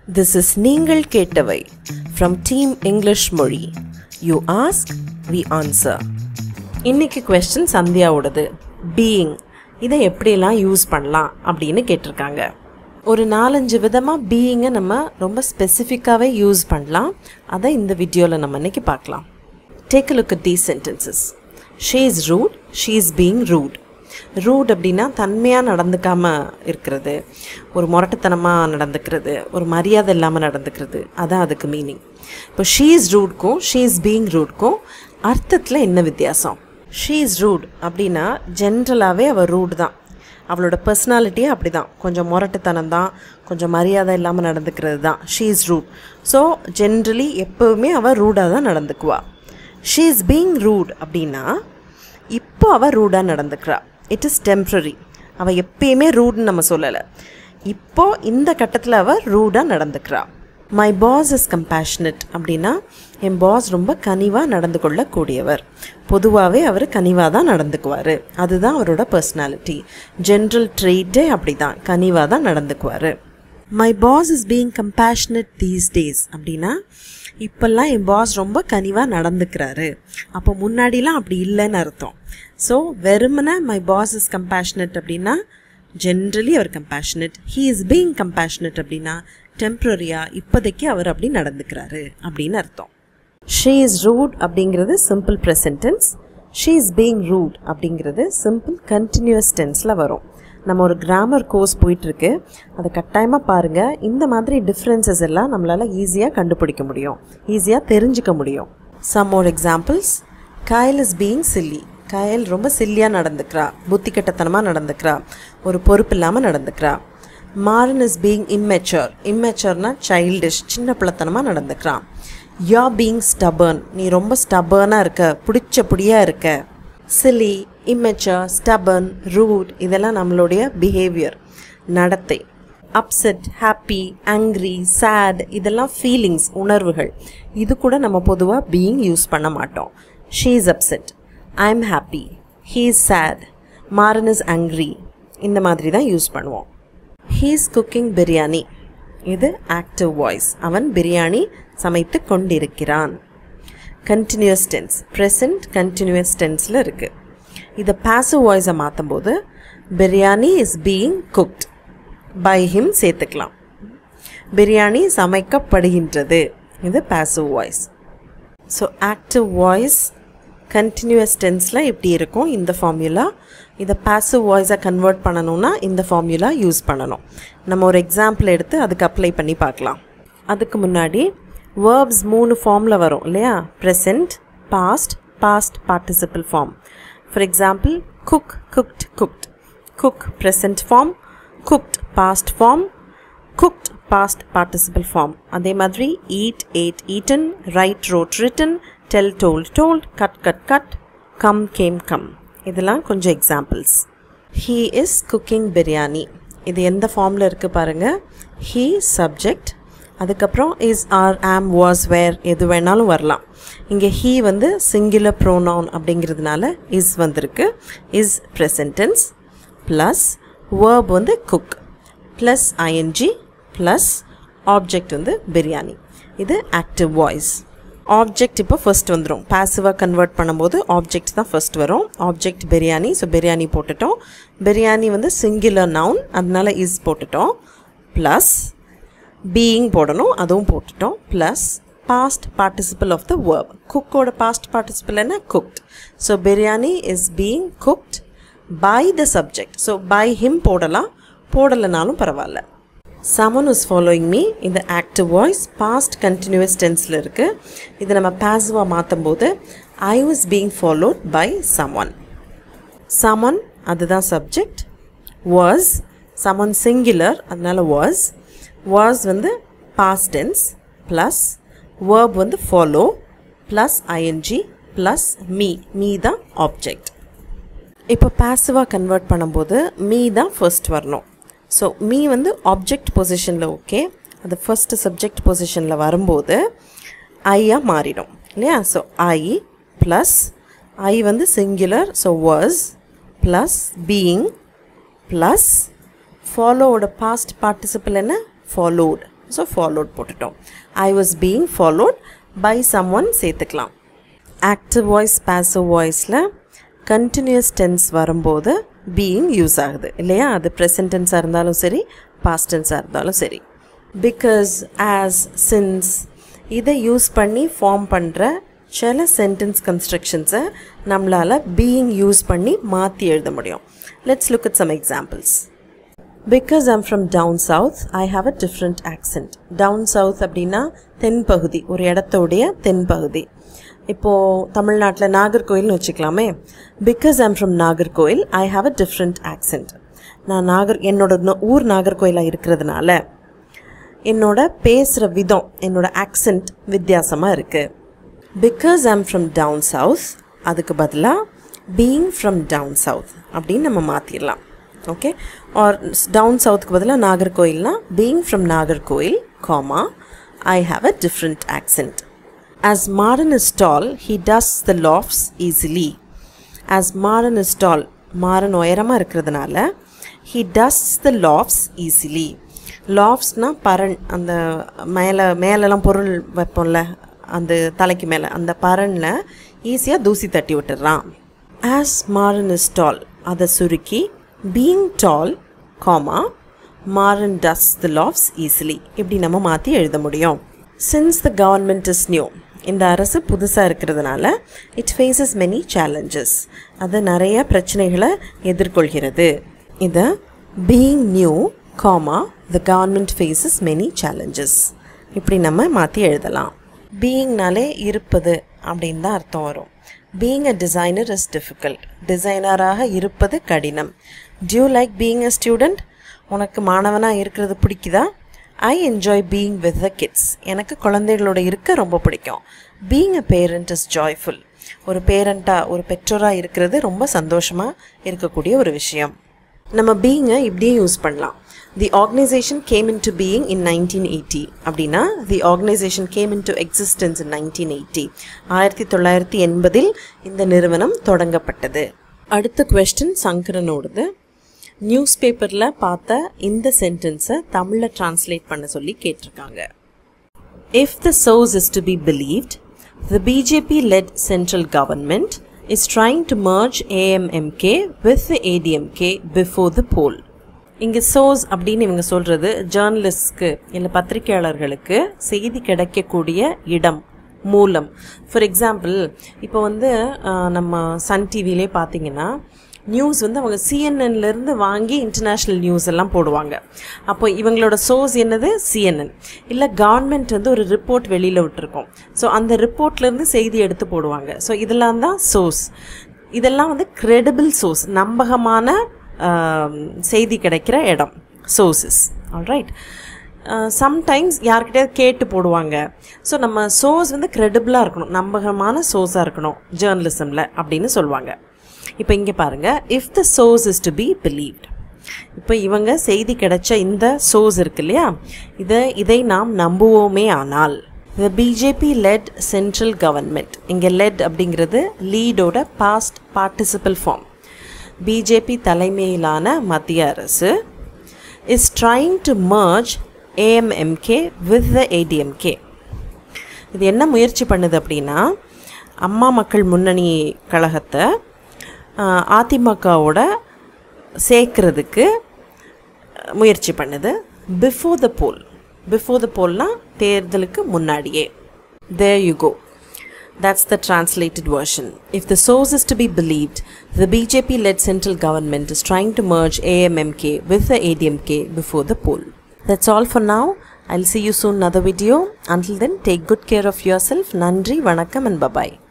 This is நீங்கள் கேட்டவை from Team English மொழி You ask, we answer. இன்னைக்கு கொஸ்டின் சந்தியாவோடது பீயிங் இதை எப்படியெல்லாம் யூஸ் பண்ணலாம் அப்படின்னு கேட்டிருக்காங்க ஒரு நாலஞ்சு விதமாக பீயிங்கை நம்ம ரொம்ப ஸ்பெசிஃபிக்காகவே யூஸ் பண்ணலாம் அதை இந்த வீடியோவில் நம்ம இன்னைக்கு பார்க்கலாம் take look at these sentences she is rude she is being rude rude அப்படின்னா தன்மையாக நடந்துக்காம இருக்கிறது ஒரு முரட்டுத்தனமாக நடந்துக்கிறது ஒரு மரியாதை இல்லாமல் நடந்துக்கிறது அதான் அதுக்கு மீனிங் இப்போ ஷீ இஸ் ரூட்க்கும் ஷீ இஸ் பீயிங் ரூட்க்கும் அர்த்தத்தில் என்ன வித்தியாசம் ஷீ இஸ் ரூட் அப்படின்னா ஜென்ரலாகவே அவள் ரூட் தான் அவளோட பர்சனாலிட்டியே அப்படி தான் கொஞ்சம் முரட்டுத்தனம் தான் கொஞ்சம் மரியாதை இல்லாமல் நடந்துக்கிறது தான் she is rude so generally எப்போவுமே அவள் ரூடாக தான் நடந்துக்குவா ஷீ இஸ் பீயிங் ரூட் அப்படின்னா இப்போ அவள் ரூடாக நடந்துக்கிறா இட் இஸ் டெம்ப்ரரி அவள் எப்பயுமே ரூட்னு நம்ம சொல்லலை இப்போ இந்த கட்டத்தில் அவள் ரூடாக நடந்துக்கிறா மை பாஸ் இஸ் கம்பேஷனட் அப்படின்னா என் பாஸ் ரொம்ப கனிவாக நடந்து கொள்ளக்கூடியவர் பொதுவாகவே அவர் கனிவாக தான் நடந்துக்குவார் அதுதான் அவரோட பர்சனாலிட்டி ஜென்ரல் ட்ரெயிட்டே அப்படி தான் கனிவாக தான் நடந்துக்குவார் my boss is being compassionate these days அப்படின்னா இப்போல்லாம் என் பாஸ் ரொம்ப கனிவாக நடந்துக்கிறாரு அப்போ முன்னாடிலாம் அப்படி இல்லைன்னு அர்த்தம் ஸோ வெறுமனே மை பாஸ் இஸ் கம்பேஷனட் அப்படின்னா ஜென்ரலி அவர் compassionate he is being compassionate அப்படின்னா டெம்ப்ரரியாக இப்போதைக்கு அவர் அப்படி நடந்துக்கிறாரு அப்படின்னு அர்த்தம் ஷீ இஸ் ரூட் அப்படிங்கிறது simple present tense she is being rude அப்படிங்கிறது சிம்பிள் கண்டினியூஸ் டென்ஸில் வரும் நம்ம ஒரு கிராமர் கோர்ஸ் போயிட்டுருக்கு அதை கட்டாயமாக பாருங்கள் இந்த மாதிரி டிஃப்ரென்சஸ் எல்லாம் நம்மளால் ஈஸியாக கண்டுபிடிக்க முடியும் ஈஸியாக தெரிஞ்சுக்க முடியும் some more examples Kayal is being silly Kayal ரொம்ப சில்லியாக நடந்துக்கிறா புத்தி கட்டத்தனமாக நடந்துக்கிறா ஒரு பொறுப்பு இல்லாமல் நடந்துக்கிறா மாரன் இஸ் பீயிங் இம்மெச்சோர் இம்மெச்சோர்னா சைல்டிஷ் சின்ன பிள்ளைத்தனமாக நடந்துக்கிறான் யா பீயிங் ஸ்டபர்ன் நீ ரொம்ப ஸ்டபர்னாக இருக்க பிடிச்ச பிடியாக இருக்க சிலி இம்மெச்சர் ஸ்டபர்ன் ரூட் இதெல்லாம் நம்மளுடைய பிஹேவியர் நடத்தை அப்செட் ஹாப்பி ஆங்க்ரி சேட் இதெல்லாம் ஃபீலிங்ஸ் உணர்வுகள் இது கூட நம்ம பொதுவாக பீயிங் யூஸ் பண்ண மாட்டோம் she is upset I am happy he is sad Maran is angry இந்த மாதிரி தான் யூஸ் பண்ணுவோம் ஹீ இஸ் குக்கிங் பிரியாணி இது ஆக்டிவ் வாய்ஸ் அவன் பிரியாணி சமைத்து கொண்டிருக்கிறான் கண்டினியூஸ் டென்ஸ் ப்ரெசன்ட் கண்டினியூஸ் டென்ஸில் இருக்குது இதை பாசிவ் வாய்ஸை மாற்றும் போது biryani is being cooked by him சேர்த்துக்கலாம் பிரியாணி சமைக்கப்படுகின்றது இது passive voice so active voice continuous டென்ஸில் இப்படி இருக்கும் இந்த ஃபார்முலா இதை பாசிவ் வாய்ஸை கன்வெர்ட் பண்ணணும்னா இந்த ஃபார்முலா யூஸ் பண்ணணும் நம்ம ஒரு எக்ஸாம்பிள் எடுத்து அதுக்கு அப்ளை பண்ணி பார்க்கலாம் அதுக்கு முன்னாடி வேர்ப்ஸ் மூணு ஃபார்மில் வரும் இல்லையா present past past participle form for example cook cooked cooked cook present form cooked past form cooked past participle form அதே மாதிரி eat ate eaten write wrote written tell told told cut cut cut come came come இதெல்லாம் கொஞ்சம் examples he is cooking biryani இது எந்த ஃபார்மில் இருக்குது பாருங்கள் he subject அதுக்கப்புறம் is are am was were எது வேணாலும் வரலாம் இங்கே ஹீ வந்து சிங்குலர் ப்ரோனவுன் அப்படிங்கிறதுனால இஸ் வந்திருக்கு இஸ் ப்ரெசன்டென்ஸ் ப்ளஸ் வேர்ப் வந்து cook plus ING plus object வந்து பிரியாணி இது ஆக்டிவ் வாய்ஸ் ஆப்ஜெக்ட் இப்போ ஃபர்ஸ்ட் வந்துடும் பாசிவாக கன்வெர்ட் பண்ணும்போது ஆப்ஜெக்ட் தான் ஃபர்ஸ்ட் வரும் ஆப்ஜெக்ட் பிரியாணி ஸோ பிரியாணி போட்டுட்டோம் பிரியாணி வந்து சிங்குலர் நவுன் அதனால இஸ் போட்டுட்டோம் ப்ளஸ் பீயிங் போடணும் அதுவும் போட்டுட்டோம் plus past participle of the verb குக்கோட பாஸ்ட் பார்ட்டிசிபிள் என்ன cooked so biryani is being cooked by the subject so by him போடலாம் போடலைனாலும் பரவாயில்ல சமன் இஸ் ஃபாலோயிங் மீ இந்த ஆக்டிவ் வாய்ஸ் பாஸ்ட் கண்டினியூஸ் டென்ஸில் இருக்குது இதை நம்ம பாசிவாக மாற்றும் போது I was being followed by someone someone அதுதான் சப்ஜெக்ட் வாஸ் சமன் சிங்குலர் அதனால வாஸ் வாஸ் வந்து பாஸ்ட் டென்ஸ் ப்ளஸ் வேர்ப் வந்து follow plus ING plus me me தான் ஆப்ஜெக்ட் இப்போ பாசிவாக கன்வெர்ட் பண்ணும்போது மீ தான் ஃபர்ஸ்ட் வரணும் ஸோ மீ வந்து ஆப்ஜெக்ட் பொசிஷனில் ஓகே அது ஃபஸ்ட்டு சப்ஜெக்ட் பொசிஷனில் வரும்போது ஐயாக மாறிடும் இல்லையா ஸோ ஐ ப்ளஸ் ஐ வந்து singular so was plus being plus ஃபாலோவோட பாஸ்ட் பார்ட்டிசிபிள் என்ன ஃபாலோட் ஸோ ஃபாலோட் போட்டுட்டோம் I was being followed by someone சேர்த்துக்கலாம் ஆக்டிவ் வாய்ஸ் பாசிவ் வாய்ஸில் கண்டினியூஸ் டென்ஸ் வரும்போது பீயிங் யூஸ் ஆகுது இல்லையா அது ப்ரெசன்ட் டென்ஸாக இருந்தாலும் சரி பாஸ்ட் டென்ஸாக இருந்தாலும் சரி பிகாஸ் ஆஸ் சின்ஸ் இதை யூஸ் பண்ணி ஃபார்ம் பண்ணுற சில சென்டென்ஸ் கன்ஸ்ட்ரக்ஷன்ஸை நம்மளால் பீயிங் யூஸ் பண்ணி மாற்றி எழுத முடியும் let's look at some examples because I'm from down south I have a different accent down south அப்படின்னா தென்பகுதி ஒரு இடத்தோடைய தென்பகுதி இப்போது தமிழ்நாட்டில் நாகர்கோயில்னு வச்சுக்கலாமே because I'm from Nagercoil I have a different accent நான் நாகர் என்னோட நோ- ஊர் நாகர்கோயிலாக இருக்கிறதுனால என்னோட பேசுகிற விதம் என்னோட ஆக்சென்ட் வித்தியாசமாக இருக்குது because I'm from down south அதுக்கு பதிலாக பீயிங் ஃப்ரம் டவுன் சவுத் அப்படின்னு நம்ம மாற்றிடலாம் ஓகே ஆர் டவுன் சவுத்துக்கு பதிலாக நாகர்கோயில்னா being from Nagercoil comma I have a different accent as Maran is tall he does the lofts easily as Maran is tall Maran உயரமாக இருக்கிறதுனால he does the lofts easily லாஃப்ஸ்னால் பரண் அந்த மேலே மேலெல்லாம் பொருள் வைப்போம்ல அந்த தலைக்கு மேலே அந்த பரனில் ஈஸியாக தூசி தட்டி விட்டுறான் ஆஸ் மாறன் இஸ் டால் அதை சுருக்கி being tall comma Maran does the lofts easily இப்படி நம்ம மாற்றி எழுத முடியும் since the government is new இந்த அரசு புதுசாக இருக்கிறதுனால இட் ஃபேஸஸ் மெனி சேலஞ்சஸ் அது நிறைய பிரச்சனைகளை எதிர்கொள்கிறது இதை being new comma the government faces many challenges இப்படி நம்ம மாற்றி எழுதலாம் பீயிங்னாலே இருப்பது அப்படின்னு தான் அர்த்தம் வரும் being a designer is difficult டிசைனராக இருப்பது கடினம் do you like being a student உனக்கு மாணவனாக இருக்கிறது பிடிக்குதா I enjoy being with the kids எனக்கு குழந்தைகளோட இருக்க ரொம்ப பிடிக்கும் being a parent is joyful ஒரு பேரண்ட்டாக ஒரு பெற்றோராக இருக்கிறது ரொம்ப சந்தோஷமாக இருக்கக்கூடிய ஒரு விஷயம் நம்ம பீயிங்கை இப்படியே யூஸ் பண்ணலாம் the organisation came in to being in nineteen eighty அப்படின்னா the organisation came in to existence in nineteen eighty ஆயிரத்தி தொள்ளாயிரத்தி எண்பதில் இந்த நிறுவனம் தொடங்கப்பட்டது அடுத்த கொஸ்டின் சங்கரனோடது நியூஸ் பேப்பரில் பார்த்த இந்த சென்டென்ஸை தமிழில் டிரான்ஸ்லேட் பண்ண சொல்லி கேட்டிருக்காங்க If the source is to be believed, the BJP led central government is trying to merge AMMK with the ADMK before the poll. இங்கே சோர்ஸ் அப்படின்னு இவங்க சொல்கிறது ஜேர்னலிஸ்ட்க்கு இல்லை பத்திரிகையாளர்களுக்கு செய்தி கிடைக்கக்கூடிய இடம் மூலம் ஃபார் எக்ஸாம்பிள் இப்போ வந்து ஆஹ், நம்ம சன் டிவிலே பார்த்தீங்கன்னா நியூஸ் வந்து அவங்க சிஎன்என்லேருந்து வாங்கி இன்டர்நேஷ்னல் நியூஸ் எல்லாம் போடுவாங்க அப்போ இவங்களோட சோர்ஸ் என்னது சிஎன்என் இல்லை கவர்மெண்ட் வந்து ஒரு ரிப்போர்ட் வெளியில் விட்டுருக்கோம் ஸோ அந்த ரிப்போர்ட்லேருந்து செய்தி எடுத்து போடுவாங்க ஸோ இதெல்லாம் தான் சோர்ஸ் இதெல்லாம் வந்து credible சோர்ஸ் நம்பகமான ஆம், செய்தி கிடைக்கிற இடம் சோர்சஸ் ஆல்ரைட் சம்டைம்ஸ் யார்கிட்டயாவது கேட்டு போடுவாங்க ஸோ நம்ம சோர்ஸ் வந்து credible-ஆ இருக்கணும் நம்பகமான சோர்ஸாக இருக்கணும் ஜேர்னலிசமில் அப்படின்னு சொல்லுவாங்க இப்போ இங்கே பாருங்கள் if the source is to be believed இப்போ இவங்க செய்தி கிடைச்ச இந்த சோர்ஸ் இருக்கு இல்லையா இதை இதை நாம் நம்புவோமே ஆனால் the BJP led central government இங்கே லெட் அப்படிங்கிறது லீடோட பாஸ்ட் பார்ட்டிசிபல் ஃபார்ம் பிஜேபி தலைமையிலான மத்திய அரசு is trying to merge AMMK with the ADMK இது என்ன முயற்சி பண்ணுது அப்படின்னா அம்மா மக்கள் முன்னணி கழகத்தை ஆஹ், அதிமுகவோட சேர்க்கறதுக்கு முயற்சி பண்ணுது before the pole before the போல்னா தேர்தலுக்கு முன்னாடியே there you go That's the translated version. If the source is to be believed, the BJP led central government is trying to merge AMMK with the ADMK before the poll. That's all for now. I'll see you soon another video. Until then, take good care of yourself. Nandri, Vanakkam and bye-bye.